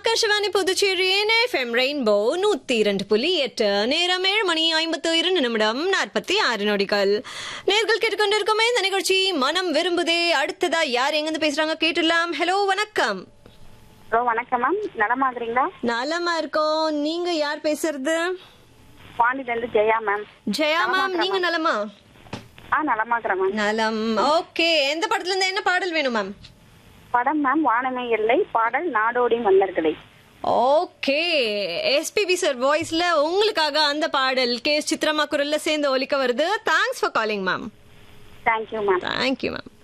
ஆகாஷவாணி புதுச்சேரியின் FM rainbow நூத்தி இரண்டு புள்ளி எட்டு நேரம் ஏழு மணி ஐம்பத்து இரண்டு நிமிடம் நாற்பத்தி ஆறு நொடிகள் நேர்கள் கேட்டுக்கொண்டிருக்கோமே இந்த நிகழ்ச்சி மனம் விரும்புதே அடுத்ததா யார் எங்கிருந்து பேசுறாங்க கேட்டுடலாம் ஹலோ வணக்கம் ஹலோ வணக்கம் மேம் நலமா இருக்கிறீங்களா நலமா இருக்கோம் நீங்க யார் பேசுறது வாண்டிலேருந்து ஜெயா மேம் ஜெயா மேம் நீங்க நலமா ஆ நலமா இருக்கிறேன் மேம் நலம் ஓகே எந்த படத்துல இருந்து என்ன பாடல் வேணும் மேம் படம் மேம் வானமே எல்லை பாடல் நாடோடி மன்னர்களை ஓகே எஸ்பிபி சார் வாய்ஸ்ல உங்களுக்காக அந்த பாடல் கே சித்ரமா குரல்ல சேர்ந்து ஒலிக்க வருது thanks for calling ma'am thank you ma'am thank you ma'am